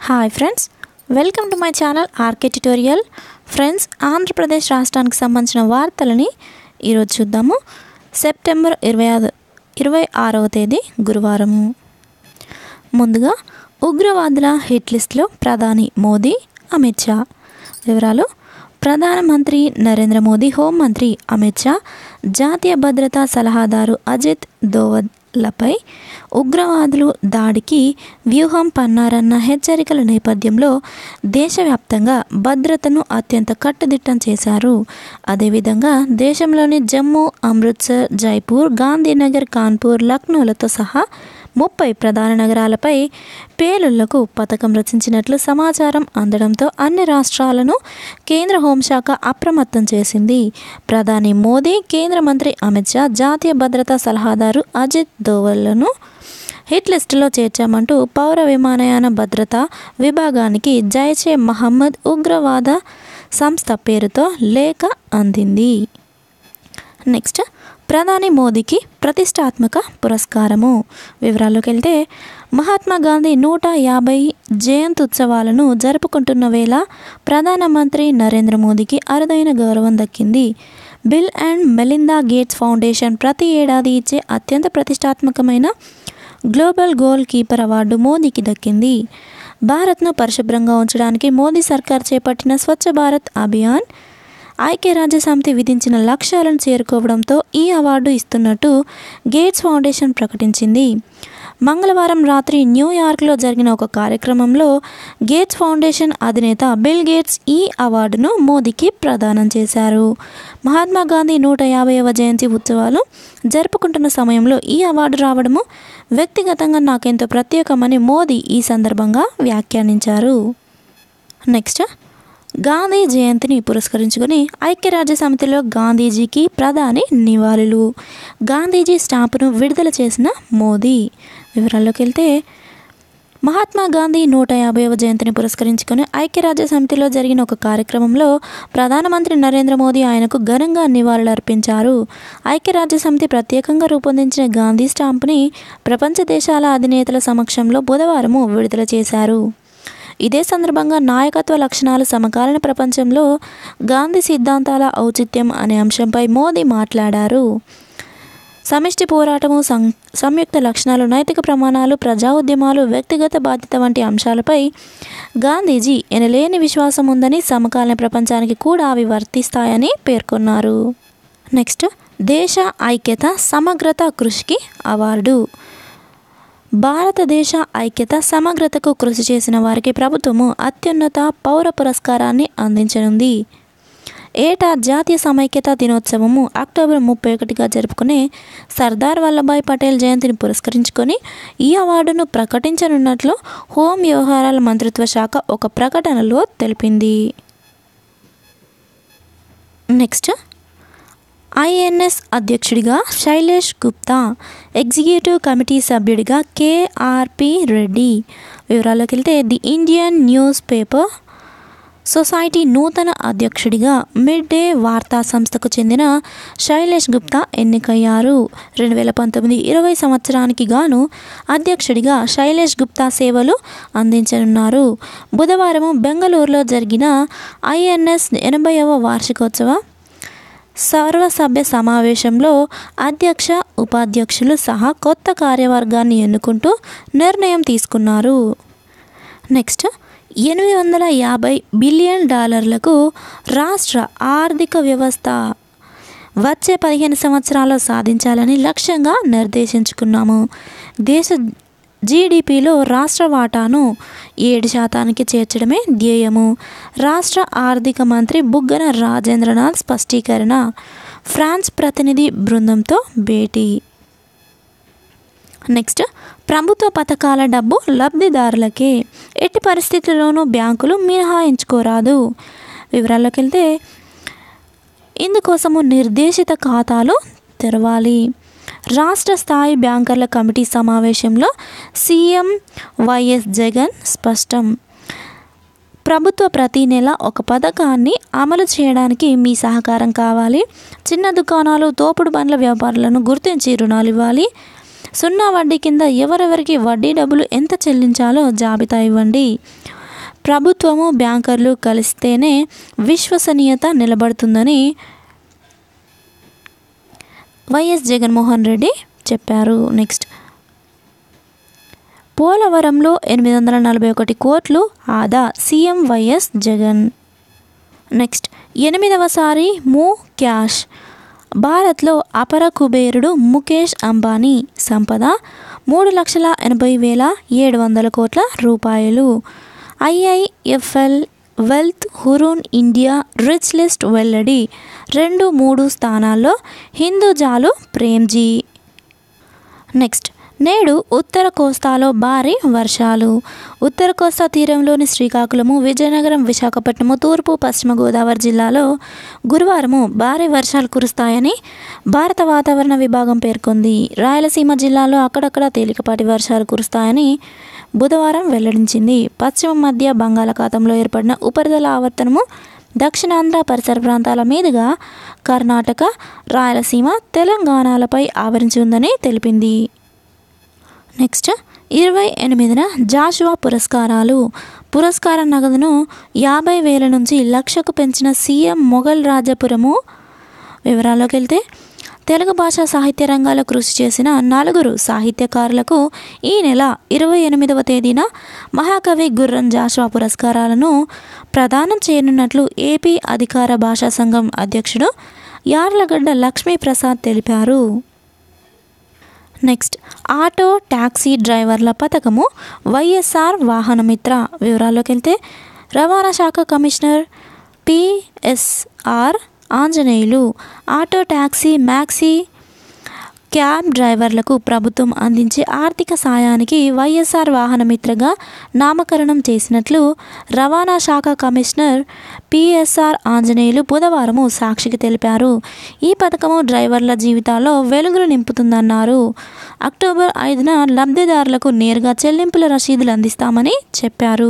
hi friends welcome to my channel RK tutorial friends Andhra Pradesh రాష్ట్రానికి సంబంధించిన వార్తలని ఈరోజు చూద్దాము సెప్టెంబర్ ఇరవై ఐదు ఇరవై ఆరవ తేదీ గురువారము ముందుగా ఉగ్రవాదుల హిట్ లిస్ట్లో ప్రధాని మోదీ అమిత్ షా వివరాలు ప్రధానమంత్రి నరేంద్ర మోదీ హోంమంత్రి అమిత్ షా జాతీయ భద్రతా సలహాదారు అజిత్ దోవల్లపై ఉగ్రవాదులు దాడికి వ్యూహం పన్నారన్న హెచ్చరికల నేపథ్యంలో దేశవ్యాప్తంగా భద్రతను అత్యంత కట్టుదిట్టం చేశారు అదేవిధంగా దేశంలోని జమ్మూ అమృత్సర్ జైపూర్ గాంధీనగర్ కాన్పూర్ లక్నోలతో సహా ముప్పై ప్రధాన నగరాలపై పేలుళ్లకు పథకం రచించినట్లు సమాచారం అందడంతో అన్ని రాష్ట్రాలను కేంద్ర హోంశాఖ అప్రమత్తం చేసింది ప్రధాని మోదీ కేంద్ర మంత్రి అమిత్ షా జాతీయ భద్రతా సలహాదారు అజిత్ దోవల్లను హిట్ లిస్టులో చేర్చామంటూ పౌర విమానయాన భద్రతా విభాగానికి జైషే మహమ్మద్ ఉగ్రవాద సంస్థ పేరుతో లేఖ అందింది నెక్స్ట్ ప్రధాని మోదీకి ప్రతిష్టాత్మక పురస్కారము వివరాల్లోకి వెళ్తే మహాత్మా గాంధీ నూట యాభై జయంత్యుత్సవాలను జరుపుకుంటున్న వేళ ప్రధానమంత్రి నరేంద్ర మోదీకి అరుదైన గౌరవం దక్కింది Bill and Melinda Gates foundation ప్రతి ఏడాది ఇచ్చే అత్యంత ప్రతిష్టాత్మకమైన గ్లోబల్ గోల్ కీపర్ అవార్డు మోదీకి దక్కింది భారత్ను పరిశుభ్రంగా ఉంచడానికి మోదీ సర్కార్ చేపట్టిన స్వచ్ఛ భారత్ అభియాన్ ఐక్యరాజ్య సమితి విధించిన లక్ష్యాలను చేరుకోవడంతో ఈ అవార్డు ఇస్తున్నట్టు గేట్స్ ఫౌండేషన్ ప్రకటించింది మంగళవారం రాత్రి న్యూయార్క్లో జరిగిన ఒక కార్యక్రమంలో గేట్స్ ఫౌండేషన్ అధినేత బిల్ గేట్స్ ఈ అవార్డును మోదీకి ప్రదానం చేశారు మహాత్మా గాంధీ నూట యాభైవ జయంతి ఉత్సవాలు జరుపుకుంటున్న సమయంలో ఈ అవార్డు రావడము వ్యక్తిగతంగా నాకెంతో ప్రత్యేకమని మోదీ ఈ సందర్భంగా వ్యాఖ్యానించారు నెక్స్ట్ గాంధీ జయంతిని పురస్కరించుకొని ఐక్యరాజ్య సమితిలో గాంధీజీకి ప్రధాని నివాళులు గాంధీజీ స్టాంపును విడుదల చేసిన మోదీ వివరాల్లోకి వెళ్తే మహాత్మా గాంధీ నూట యాభైవ జయంతిని పురస్కరించుకొని ఐక్యరాజ్య సమితిలో జరిగిన ఒక కార్యక్రమంలో ప్రధానమంత్రి నరేంద్ర మోదీ ఆయనకు ఘనంగా నివాళులు అర్పించారు ఐక్యరాజ్య సమితి ప్రత్యేకంగా రూపొందించిన గాంధీ స్టాంపుని ప్రపంచ దేశాల అధినేతల సమక్షంలో బుధవారము విడుదల చేశారు ఇదే సందర్భంగా నాయకత్వ లక్షణాలు సమకాలీన ప్రపంచంలో గాంధీ సిద్ధాంతాల ఔచిత్యం అనే అంశంపై మోదీ మాట్లాడారు సమిష్టి పోరాటము సం సంయుక్త లక్షణాలు నైతిక ప్రమాణాలు ప్రజా ఉద్యమాలు వ్యక్తిగత బాధ్యత వంటి అంశాలపై గాంధీజీ ఎనలేని విశ్వాసం ఉందని సమకాలీన ప్రపంచానికి కూడా అవి వర్తిస్తాయని పేర్కొన్నారు నెక్స్ట్ దేశ ఐక్యత సమగ్రత కృషికి అవార్డు భారతదేశ ఐక్యత సమగ్రతకు కృషి చేసిన వారికి ప్రభుత్వము అత్యున్నత పౌర పురస్కారాన్ని అందించనుంది ఏటా జాతీయ సమైక్యత దినోత్సవము అక్టోబర్ ముప్పై ఒకటిగా జరుపుకునే సర్దార్ వల్లభాయ్ పటేల్ జయంతిని పురస్కరించుకొని ఈ అవార్డును ప్రకటించనున్నట్లు హోం వ్యవహారాల మంత్రిత్వ శాఖ ఒక ప్రకటనలో తెలిపింది నెక్స్ట్ ఐఎన్ఎస్ అధ్యక్షుడిగా శైలేష్ గుప్తా ఎగ్జిక్యూటివ్ కమిటీ సభ్యుడిగా కేఆర్పి రెడ్డి వివరాల్లోకి వెళ్తే the Indian newspaper society నూతన అధ్యక్షుడిగా మిడ్ డే వార్తా సంస్థకు చెందిన శైలేష్ గుప్తా ఎన్నికయ్యారు రెండు వేల పంతొమ్మిది ఇరవై సంవత్సరానికి గాను అధ్యక్షుడిగా శైలేష్ గుప్తా సేవలు అందించనున్నారు బుధవారం బెంగళూరులో జరిగిన ఐఎన్ఎస్ ఎనభైవ వార్షికోత్సవ సర్వసభ్య సమావేశంలో అధ్యక్ష ఉపాధ్యక్షులు సహా కొత్త కార్యవర్గాన్ని ఎన్నుకుంటూ నిర్ణయం తీసుకున్నారు నెక్స్ట్ ఎనిమిది వందల యాభై బిలియన్ డాలర్లకు రాష్ట్ర ఆర్థిక వ్యవస్థ వచ్చే పదిహేను సంవత్సరాల్లో సాధించాలని లక్ష్యంగా నిర్దేశించుకున్నాము దేశ జీడిపిలో రాష్ట్ర వాటాను ఏడు శాతానికి చేర్చడమే ధ్యేయము రాష్ట్ర ఆర్థిక మంత్రి బుగ్గన రాజేంద్రనాథ్ స్పష్టీకరణ ఫ్రాన్స్ ప్రతినిధి బృందంతో భేటీ నెక్స్ట్ ప్రభుత్వ పథకాల డబ్బు లబ్ధిదారులకే ఎట్టి పరిస్థితుల్లోనూ బ్యాంకులు మినహాయించుకోరాదు వివరాల్లోకి వెళ్తే ఇందుకోసము నిర్దేశిత ఖాతాలు తెరవాలి రాష్ట్ర స్థాయి బ్యాంకర్ల కమిటీ సమావేశంలో సీఎం వైఎస్ జగన్ స్పష్టం ప్రభుత్వ ప్రతి నెల ఒక పథకాన్ని అమలు చేయడానికి మీ సహకారం కావాలి చిన్న దుకాణాలు తోపుడు బండ్ల వ్యాపారులను గుర్తించి రుణాలు ఇవ్వాలి సున్నా వడ్డీ కింద ఎవరెవరికి వడ్డీ డబ్బులు ఎంత చెల్లించాలో జాబితా ఇవ్వండి ప్రభుత్వము బ్యాంకర్లు కలిస్తేనే విశ్వసనీయత నిలబడుతుందని వైఎస్ జగన్మోహన్ రెడ్డి చెప్పారు నెక్స్ట్ పోలవరంలో ఎనిమిది వందల నలభై ఒకటి కోట్లు ఆదా సీఎం వైఎస్ జగన్ నెక్స్ట్ ఎనిమిదవసారి మూ క్యాష్ భారత్లో అపర కుబేరుడు ముఖేష్ అంబానీ సంపద మూడు లక్షల ఎనభై వేల ఏడు వందల కోట్ల రూపాయలు IIFL wealth Hurun India rich list వెల్లడి రెండు మూడు స్థానాల్లో హిందూజాలు ప్రేమ్జీ నెక్స్ట్ నేడు ఉత్తర కోస్తాలో భారీ వర్షాలు ఉత్తర కోస్తా తీరంలోని శ్రీకాకుళము విజయనగరం విశాఖపట్నము తూర్పు పశ్చిమ గోదావరి జిల్లాలో గురువారము భారీ వర్షాలు కురుస్తాయని భారత వాతావరణ విభాగం పేర్కొంది రాయలసీమ జిల్లాలో అక్కడక్కడ తేలికపాటి వర్షాలు కురుస్తాయని బుధవారం వెల్లడించింది పశ్చిమ మధ్య బంగాళాఖాతంలో ఏర్పడిన ఉపరితల ఆవర్తనము దక్షిణాంధ్ర పరిసర ప్రాంతాల మీదుగా కర్ణాటక రాయలసీమ తెలంగాణలపై ఆవరించి ఉందని తెలిపింది నెక్స్ట్ ఇరవై ఎనిమిదిన జాషువా పురస్కారాలు పురస్కార నగదును యాభై వేల నుంచి లక్షకు పెంచిన సీఎం మొఘల్ రాజపురము వివరాల్లోకి వెళ్తే తెలుగు భాషా సాహిత్య రంగాల్లో కృషి చేసిన నలుగురు సాహిత్యకారులకు ఈ నెల ఇరవై ఎనిమిదవ తేదీన మహాకవి గుర్రం జాషువా పురస్కారాలను ప్రదానం చేయనున్నట్లు ఏపీ అధికార భాషా సంఘం అధ్యక్షుడు యార్లగడ్డ లక్ష్మీప్రసాద్ తెలిపారు నెక్స్ట్ ఆటో ట్యాక్సీ డ్రైవర్ల పథకము వైఎస్ఆర్ వాహనమిత్ర వివరాల్లోకి వెళ్తే రవాణా శాఖ commissioner PSR Anjaneyulu auto taxi maxi cab డ్రైవర్లకు ప్రభుత్వం అందించే ఆర్థిక సాయానికి వైఎస్ఆర్ వాహనమిత్రగా నామకరణం చేసినట్లు రవాణా శాఖ కమిషనర్ పిఎస్ఆర్ ఆంజనేయులు బుధవారము సాక్షికి తెలిపారు ఈ పథకము డ్రైవర్ల జీవితాల్లో వెలుగులు నింపుతుందన్నారు అక్టోబర్ ఐదున లబ్ధిదారులకు నేరుగా చెల్లింపుల రసీదులు అందిస్తామని చెప్పారు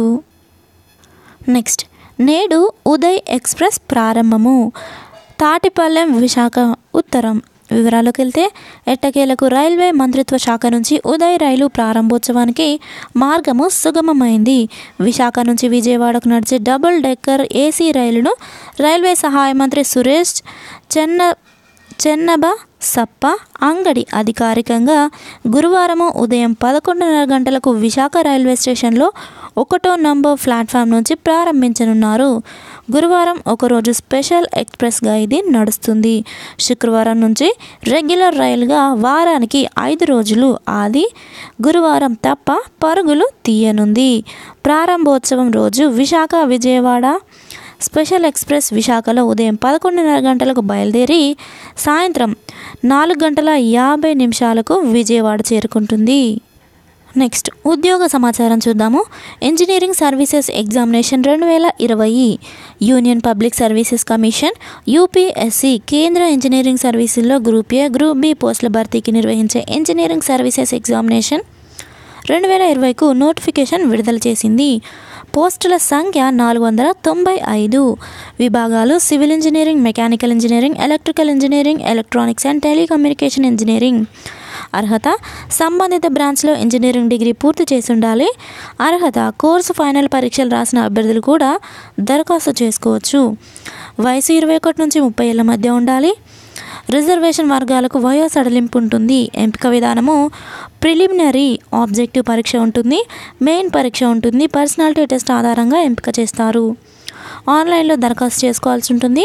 నెక్స్ట్ నేడు ఉదయ్ ఎక్స్ప్రెస్ ప్రారంభము తాటిపల్లెం విశాఖ ఉత్తరం వివరాలకు వెళ్తే ఎట్టకేలకు రైల్వే మంత్రిత్వ శాఖ నుంచి ఉదయ్ రైలు ప్రారంభోత్సవానికి మార్గము సుగమమైంది విశాఖ నుంచి విజయవాడకు నడిచే డబుల్ డెక్కర్ ఏసీ రైలును రైల్వే సహాయ మంత్రి సురేష్ చెన్న చెన్నబ సప్ప అంగడి అధికారికంగా గురువారము ఉదయం పదకొండున్నర గంటలకు విశాఖ రైల్వే స్టేషన్లో ఒకటో నంబర్ ప్లాట్ఫామ్ నుంచి ప్రారంభించనున్నారు గురువారం ఒకరోజు స్పెషల్ ఎక్స్ప్రెస్గా ఇది నడుస్తుంది శుక్రవారం నుంచి రెగ్యులర్ రైలుగా వారానికి ఐదు రోజులు ఆది గురువారం తప్ప పరుగులు తీయనుంది ప్రారంభోత్సవం రోజు విశాఖ విజయవాడ స్పెషల్ ఎక్స్ప్రెస్ విశాఖలో ఉదయం పదకొండున్నర గంటలకు బయలుదేరి సాయంత్రం నాలుగు గంటల యాభై నిమిషాలకు విజయవాడ చేరుకుంటుంది నెక్స్ట్ ఉద్యోగ సమాచారం చూద్దాము ఇంజనీరింగ్ సర్వీసెస్ ఎగ్జామినేషన్ రెండు వేల ఇరవై union public services commission UPSC కేంద్ర ఇంజనీరింగ్ సర్వీసుల్లో గ్రూప్ ఏ గ్రూప్ బి పోస్టుల భర్తీకి నిర్వహించే ఇంజనీరింగ్ సర్వీసెస్ ఎగ్జామినేషన్ రెండు వేల ఇరవైకు నోటిఫికేషన్ విడుదల చేసింది పోస్టుల సంఖ్య నాలుగు వందల తొంభై ఐదు విభాగాలు civil engineering mechanical engineering electrical engineering electronics and telecommunication engineering అర్హత సంబంధిత బ్రాంచ్లో ఇంజనీరింగ్ డిగ్రీ పూర్తి చేసి ఉండాలి అర్హత కోర్సు ఫైనల్ పరీక్షలు రాసిన అభ్యర్థులు కూడా దరఖాస్తు చేసుకోవచ్చు వయసు ఇరవై ఒకటి నుంచి ముప్పై ఏళ్ళ మధ్య ఉండాలి రిజర్వేషన్ వర్గాలకు వయో సడలింపు ఉంటుంది ఎంపిక విధానము ప్రిలిమినరీ ఆబ్జెక్టివ్ పరీక్ష ఉంటుంది మెయిన్ పరీక్ష ఉంటుంది పర్సనాలిటీ టెస్ట్ ఆధారంగా ఎంపిక చేస్తారు ఆన్లైన్లో దరఖాస్తు చేసుకోవాల్సి ఉంటుంది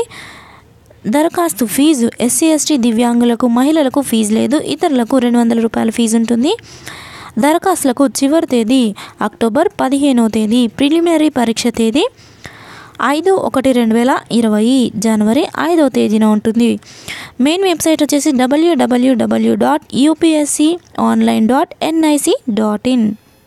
దరఖాస్తు ఫీజు ఎస్సీ ఎస్టీ దివ్యాంగులకు మహిళలకు ఫీజు లేదు ఇతరులకు రెండు వందల రూపాయల ఫీజు ఉంటుంది దరఖాస్తులకు చివరి తేదీ అక్టోబర్ పదిహేనవ తేదీ ప్రిలిమినరీ పరీక్ష తేదీ ఐదు ఒకటి రెండు వేల ఇరవై జనవరి ఐదవ తేదీన ఉంటుంది మెయిన్ వెబ్సైట్ వచ్చేసి డబ్ల్యూడబ్ల్యూడబ్ల్యూ dot UPSC online dot NIC dot in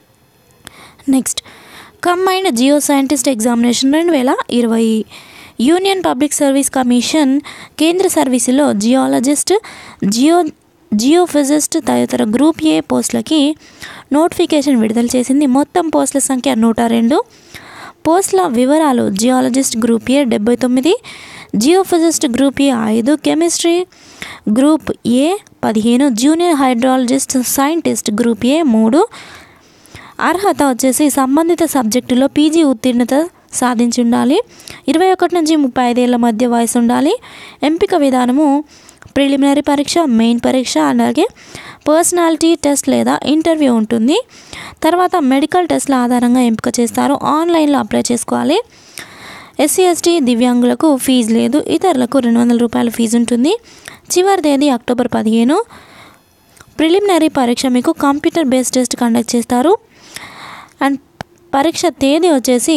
next combined geo scientist examination రెండు వేల ఇరవై యూనియన్ పబ్లిక్ సర్వీస్ కమిషన్ కేంద్ర సర్వీసులో జియాలజిస్ట్ జియో జియోఫిజిస్ట్ తదితర గ్రూప్ ఏ పోస్టులకి నోటిఫికేషన్ విడుదల చేసింది మొత్తం పోస్టుల సంఖ్య నూట రెండు పోస్టుల వివరాలు జియాలజిస్ట్ గ్రూప్ ఏ డెబ్బై తొమ్మిది జియోఫిజిస్ట్ గ్రూప్ ఏ ఐదు కెమిస్ట్రీ గ్రూప్ ఏ పదిహేను junior hydrologist scientist group A మూడు అర్హత వచ్చేసి సంబంధిత సబ్జెక్టులో పీజీ ఉత్తీర్ణత సాధించి ఉండాలి ఇరవై ఒకటి నుంచి ముప్పై ఐదేళ్ల మధ్య వయసు ఉండాలి ఎంపిక విధానము ప్రిలిమినరీ పరీక్ష మెయిన్ పరీక్ష అలాగే పర్సనాలిటీ టెస్ట్ లేదా ఇంటర్వ్యూ ఉంటుంది తర్వాత మెడికల్ టెస్ట్ల ఆధారంగా ఎంపిక చేస్తారు ఆన్లైన్లో అప్లై చేసుకోవాలి ఎస్సీ ఎస్టీ దివ్యాంగులకు ఫీజు లేదు ఇతరులకు రెండు వందల రూపాయల ఫీజు ఉంటుంది చివరి తేదీ అక్టోబర్ పదిహేను ప్రిలిమినరీ పరీక్ష మీకు కంప్యూటర్ బేస్డ్ టెస్ట్ కండక్ట్ చేస్తారు అండ్ పరీక్ష తేదీ వచ్చేసి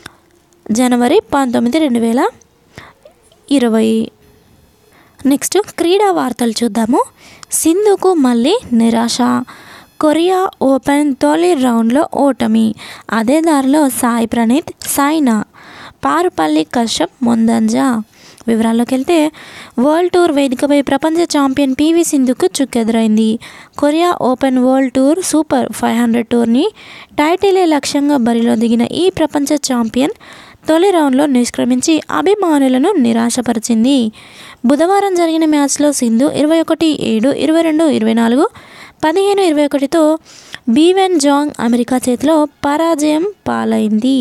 జనవరి పంతొమ్మిది రెండు వేల ఇరవై నెక్స్ట్ క్రీడా వార్తలు చూద్దాము సింధుకు మళ్ళీ నిరాశ కొరియా ఓపెన్ తొలి రౌండ్లో ఓటమి అదే దారిలో సాయి ప్రణీత్ సాయినా పారుపల్లి కశ్యప్ ముందంజ వివరాల్లోకి వెళ్తే వరల్డ్ టూర్ వేదికపై ప్రపంచ ఛాంపియన్ పివి సింధుకు చుక్కెదురైంది Korea open world tour super five hundred టూర్ని టైటిలే లక్ష్యంగా బరిలో దిగిన ఈ ప్రపంచ ఛాంపియన్ తొలి రౌండ్లో నిష్క్రమించి అభిమానులను నిరాశపరిచింది బుధవారం జరిగిన మ్యాచ్లో సింధు ఇరవై ఒకటి ఏడు ఇరవై రెండు ఇరవై నాలుగు పదిహేను ఇరవై ఒకటితో బీవెన్ జాంగ్ అమెరికా చేతిలో పరాజయం పాలైంది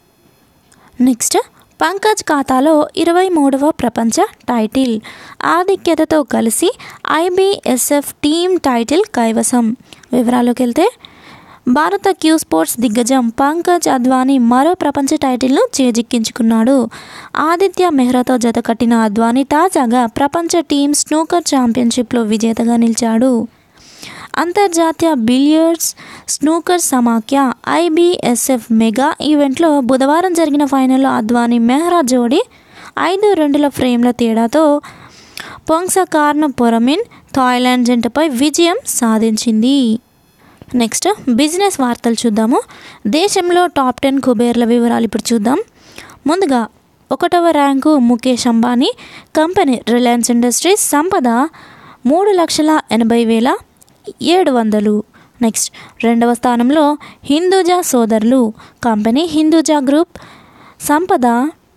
నెక్స్ట్ పంకజ్ ఖాతాలో ఇరవై మూడవ ప్రపంచ టైటిల్ ఆధిక్యతతో కలిసి ఐబీఎస్ఎఫ్ టీమ్ టైటిల్ కైవసం వివరాల్లోకి వెళ్తే భారత క్యూ స్పోర్ట్స్ దిగ్గజం పంకజ్ అద్వానీ మరో ప్రపంచ టైటిల్ను చేజిక్కించుకున్నాడు ఆదిత్య మెహ్రాతో జత కట్టిన అద్వానీ తాజాగా ప్రపంచ టీమ్ స్నూకర్ ఛాంపియన్షిప్లో విజేతగా నిలిచాడు అంతర్జాతీయ బిలియర్డ్స్ స్నూకర్ సమాఖ్య ఐబీఎస్ఎఫ్ మెగా ఈవెంట్లో బుధవారం జరిగిన ఫైనల్లో అద్వానీ మెహ్రా జోడీ ఐదు రెండుల ఫ్రేమ్ల తేడాతో పొంగ్సకార్ను పొరమిన్ థాయిలాండ్ జంటపై విజయం సాధించింది నెక్స్ట్ బిజినెస్ వార్తలు చూద్దాము దేశంలో టాప్ టెన్ కుబేర్ల వివరాలు ఇప్పుడు చూద్దాం ముందుగా ఒకటవ rank Mukesh Ambani company Reliance industries సంపద మూడు లక్షల ఎనభై వేల ఏడు వందలు నెక్స్ట్ రెండవ స్థానంలో హిందూజా సోదరులు కంపెనీ హిందూజా గ్రూప్ సంపద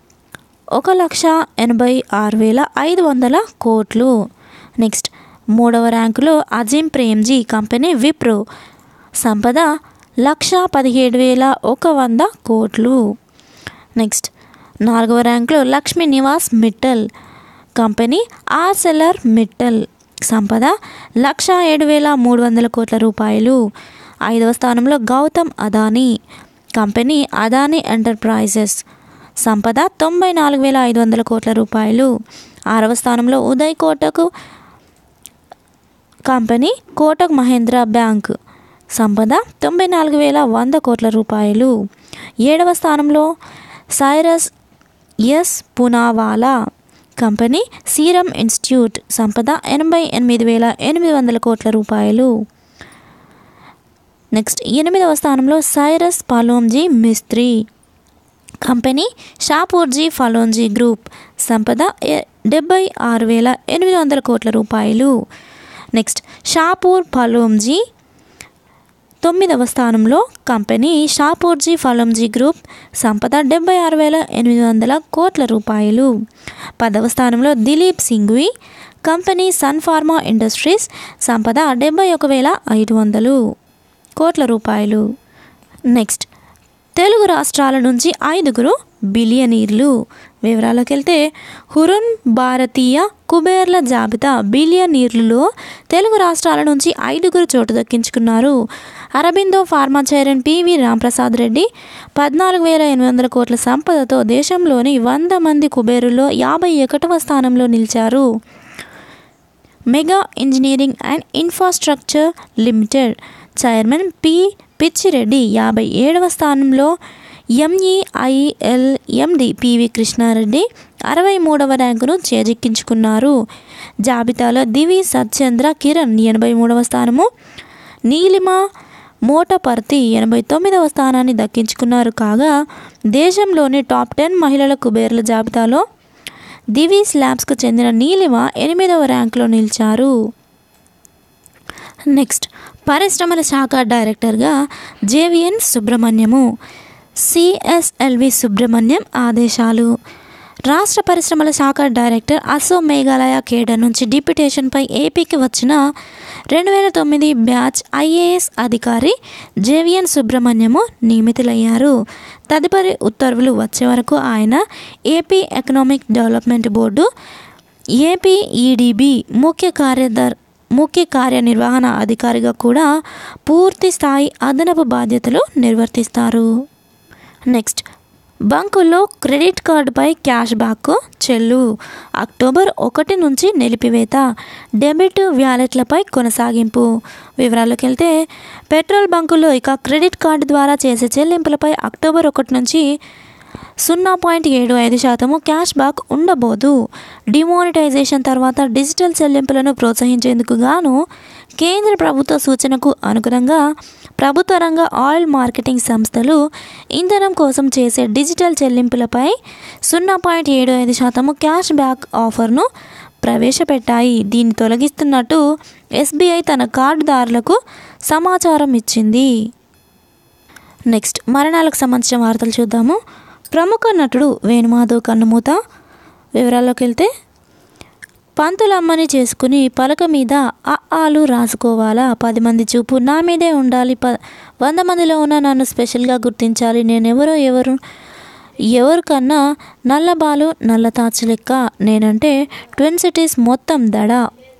ఒక లక్ష ఎనభై ఆరు వేల ఐదు వందల కోట్లు నెక్స్ట్ మూడవ ర్యాంకులో అజీం ప్రేమ్జీ కంపెనీ విప్రో సంపద లక్ష పదిహేడు వేల ఒక వంద కోట్లు నెక్స్ట్ నాలుగవ ర్యాంకులో లక్ష్మీ నివాస్ మిట్టల్ కంపెనీ ఆర్సెలర్ మిట్టల్ సంపద లక్ష ఏడు వేల మూడు వందల కోట్ల రూపాయలు ఐదవ స్థానంలో గౌతమ్ అదానీ కంపెనీ అదానీ ఎంటర్ప్రైజెస్ సంపద తొంభై నాలుగు వేల ఐదు వందల కోట్ల రూపాయలు ఆరవ స్థానంలో ఉదయ్ కోటకు కంపెనీ కోటక్ మహేంద్ర బ్యాంక్ సంపద తొంభై నాలుగు వేల వంద కోట్ల రూపాయలు ఏడవ స్థానంలో Cyrus S Poonawalla company serum institute సంపద ఎనభై ఎనిమిది వేల ఎనిమిది వందల కోట్ల రూపాయలు నెక్స్ట్ ఎనిమిదవ స్థానంలో సైరస్ పలోంజీ మిస్త్రీ కంపెనీ షాపూర్జీ ఫలోంజీ గ్రూప్ సంపద ఎ- డెబ్బై ఆరు వేల ఎనిమిది వందల కోట్ల రూపాయలు నెక్స్ట్ షాపూర్ ఫలోంజీ తొమ్మిదవ స్థానంలో కంపెనీ షాపూర్జీ ఫలంజీ గ్రూప్ సంపద డెబ్బై ఆరు వేల ఎనిమిది వందల కోట్ల రూపాయలు పదవ స్థానంలో Dilip Shanghvi company Sun Pharma industries సంపద డెబ్బై ఒక వేల ఐదు వందలు కోట్ల రూపాయలు నెక్స్ట్ తెలుగు రాష్ట్రాల నుంచి ఐదుగురు బిలియనీర్లు వివరాల్లోకి వెళ్తే హురున్ భారతీయ కుబేర్ల జాబితా బిలియనీర్లలో తెలుగు రాష్ట్రాల నుంచి ఐదుగురు చోటు దక్కించుకున్నారు Aurobindo pharma chairman PV Ramprasad Reddy పద్నాలుగు వేల ఎనిమిది వందల కోట్ల సంపదతో దేశంలోని వంద మంది కుబేరుల్లో యాభై ఒకటవ స్థానంలో నిలిచారు mega engineering and infrastructure limited chairman P Pitchi Reddy యాభై ఏడవ స్థానంలో ఎంఈఐఎల్ ఎండి పివి కృష్ణారెడ్డి అరవై మూడవ ర్యాంకును చేజిక్కించుకున్నారు జాబితాలో దివి సత్యేంద్ర కిరణ్ ఎనభై మూడవ స్థానము నీలిమ మోటపర్తి ఎనభై తొమ్మిదవ స్థానాన్ని దక్కించుకున్నారు కాగా దేశంలోని టాప్ టెన్ మహిళల కుబేర్ల జాబితాలో దివి స్లాబ్స్కు చెందిన నీలిమ ఎనిమిదవ ర్యాంకులో నిలిచారు నెక్స్ట్ పరిశ్రమల శాఖ డైరెక్టర్గా జేవిఎన్ సుబ్రహ్మణ్యము సిఎస్ఎల్వి సుబ్రహ్మణ్యం ఆదేశాలు రాష్ట్ర పరిశ్రమల శాఖ డైరెక్టర్ అసోం మేఘాలయ కేడర్ నుంచి డిప్యుటేషన్పై ఏపీకి వచ్చిన రెండు వేల తొమ్మిది బ్యాచ్ ఐఏఎస్ అధికారి జేవిఎన్ సుబ్రహ్మణ్యము నియమితులయ్యారు తదుపరి ఉత్తర్వులు వచ్చే వరకు ఆయన AP economic development board APEDB ముఖ్య కార్యదర్ ముఖ్య కార్యనిర్వహణ అధికారిగా కూడా పూర్తి స్థాయి అదనపు బాధ్యతలు నిర్వర్తిస్తారు నెక్స్ట్ బంకుల్లో క్రెడిట్ కార్డుపై క్యాష్ బ్యాక్ చెల్లు అక్టోబర్ ఒకటి నుంచి నిలిపివేత డెబిట్ వ్యాలెట్లపై కొనసాగింపు వివరాల్లోకి వెళ్తే పెట్రోల్ బంకుల్లో ఇక క్రెడిట్ కార్డు ద్వారా చేసే చెల్లింపులపై అక్టోబర్ ఒకటి నుంచి సున్నా పాయింట్ ఏడు ఐదు శాతము క్యాష్ బ్యాక్ ఉండబోదు డిమానిటైజేషన్ తర్వాత డిజిటల్ చెల్లింపులను ప్రోత్సహించేందుకు గాను కేంద్ర ప్రభుత్వ సూచనకు అనుగుణంగా ప్రభుత్వ రంగ ఆయిల్ మార్కెటింగ్ సంస్థలు ఇంధనం కోసం చేసే డిజిటల్ చెల్లింపులపై సున్నా పాయింట్ ఏడు ఐదు శాతము క్యాష్ బ్యాక్ ఆఫర్ను ప్రవేశపెట్టాయి దీన్ని తొలగిస్తున్నట్టు ఎస్బీఐ తన కార్డుదారులకు సమాచారం ఇచ్చింది నెక్స్ట్ మరణాలకు సంబంధించిన వార్తలు చూద్దాము ప్రముఖ నటుడు వేణుమాధవ్ కన్నుమూత వివరాల్లోకి వెళ్తే పంతులమ్మని చేసుకుని పలక మీద ఆ ఆలు రాసుకోవాలా పది మంది చూపు నా మీదే ఉండాలి ప వంద మందిలో ఉన్న నన్ను స్పెషల్గా గుర్తించాలి నేనెవరో ఎవరు ఎవరికన్నా నల్ల బాలు నల్ల తాచు లెక్క నేనంటే ట్విన్ సిటీస్ మొత్తం దడ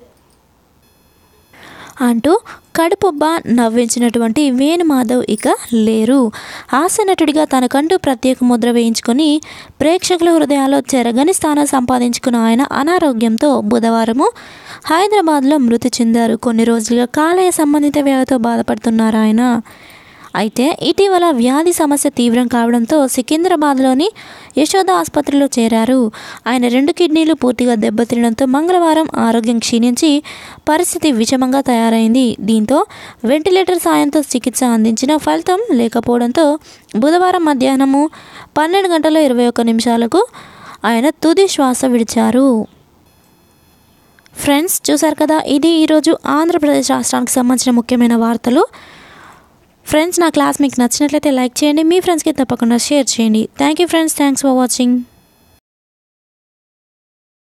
అంటూ కడుపుబ్బ నవ్వించినటువంటి వేణుమాధవ్ ఇక లేరు హాస్యనటుడిగా తనకంటూ ప్రత్యేక ముద్ర వేయించుకొని ప్రేక్షకుల హృదయాల్లో చెరగని స్థానం సంపాదించుకున్న ఆయన అనారోగ్యంతో బుధవారము హైదరాబాద్లో మృతి చెందారు కొన్ని రోజులుగా కాలేయ సంబంధిత వ్యాధితో బాధపడుతున్నారు ఆయన అయితే ఇటీవల వ్యాధి సమస్య తీవ్రం కావడంతో సికింద్రాబాద్లోని యశోద ఆసుపత్రిలో చేరారు ఆయన రెండు కిడ్నీలు పూర్తిగా దెబ్బతినడంతో మంగళవారం ఆరోగ్యం క్షీణించి పరిస్థితి విషమంగా తయారైంది దీంతో వెంటిలేటర్ సాయంతో చికిత్స అందించిన ఫలితం లేకపోవడంతో బుధవారం మధ్యాహ్నము పన్నెండు గంటల ఇరవై ఒక్క నిమిషాలకు ఆయన తుది శ్వాస విడిచారు ఫ్రెండ్స్ చూసారు కదా ఇది ఈరోజు ఆంధ్రప్రదేశ్ రాష్ట్రానికి సంబంధించిన ముఖ్యమైన వార్తలు ఫ్రెండ్స్ నా క్లాస్ మీకు నచ్చినట్లయితే లైక్ చేయండి మీ ఫ్రెండ్స్కి తప్పకుండా షేర్ చేయండి thank you friends thanks for watching